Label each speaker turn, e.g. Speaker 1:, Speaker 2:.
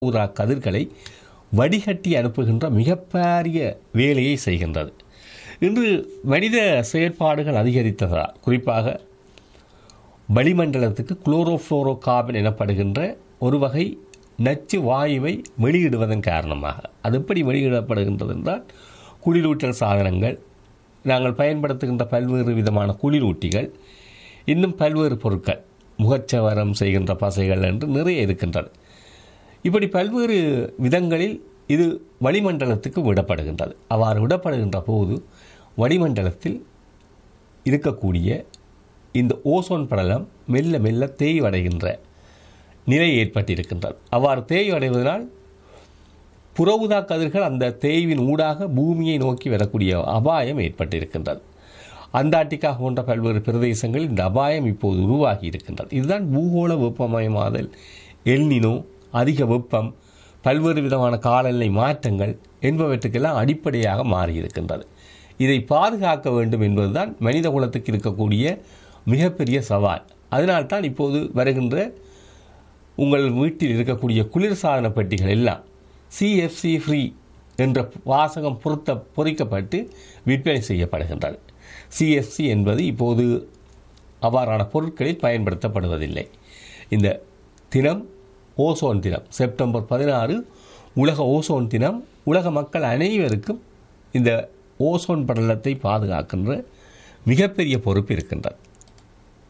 Speaker 1: ஊதா கதிர்களை வடிகட்டி அனுப்புகின்ற மிகப்பெரிய வேலையை செய்கின்றது இன்று மனித செயற்பாடுகள் அதிகரித்ததால் குறிப்பாக வளிமண்டலத்துக்கு குளோரோஃப்ளோரோ கார்பன் எனப்படுகின்ற ஒரு வகை நச்சு வாயுவை வெளியிடுவதன் காரணமாக அது எப்படி வெளியிடப்படுகின்றது என்றால் குளிரூட்டல் சாதனங்கள் நாங்கள் பயன்படுத்துகின்ற பல்வேறு விதமான குளிரூட்டிகள் இன்னும் பல்வேறு பொருட்கள் முகச்சவரம் செய்கின்ற பசைகள் என்று நிறைய இருக்கின்றது இப்படி பல்வேறு விதங்களில் இது வளிமண்டலத்துக்கு விடப்படுகின்றது அவ்வாறு விடப்படுகின்ற போது வளிமண்டலத்தில் இருக்கக்கூடிய இந்த ஓசோன் படலம் மெல்ல மெல்ல தேய்வடைகின்ற நிலை ஏற்பட்டிருக்கின்றது அவ்வாறு தேய்வடைவதனால் புற ஊதா கதிர்கள் அந்த தேய்வின் ஊடாக பூமியை நோக்கி வரக்கூடிய அபாயம் ஏற்பட்டிருக்கின்றது அண்டார்டிகா போன்ற பல்வேறு பிரதேசங்களில் இந்த அபாயம் இப்போது உருவாகி இருக்கின்றது இதுதான் பூகோள வெப்பமயமாதல் எல்னினோ அதிக வெப்பம் பல்வேறு விதமான காலநிலை மாற்றங்கள் என்பவற்றுக்கெல்லாம் அடிப்படையாக மாறியிருக்கின்றது இதை பாதுகாக்க வேண்டும் என்பதுதான் மனித குலத்துக்கு இருக்கக்கூடிய மிகப்பெரிய சவால் அதனால்தான் இப்போது வருகின்ற உங்கள் வீட்டில் இருக்கக்கூடிய குளிர்சாதன பெட்டிகள் எல்லாம் சிஎஃப்சி ஃப்ரீ என்ற வாசகம் பொருத்த பொறிக்கப்பட்டு விற்பனை செய்யப்படுகின்றது சிஎஃப்சி என்பது இப்போது அவ்வாறான பொருட்களில் பயன்படுத்தப்படுவதில்லை இந்த தினம் ஓசோன் தினம் செப்டம்பர் பதினாறு உலக ஓசோன் தினம் உலக மக்கள் அனைவருக்கும் இந்த ஓசோன் படலத்தை பாதுகாக்கின்ற மிகப்பெரிய பொறுப்பு இருக்கின்றது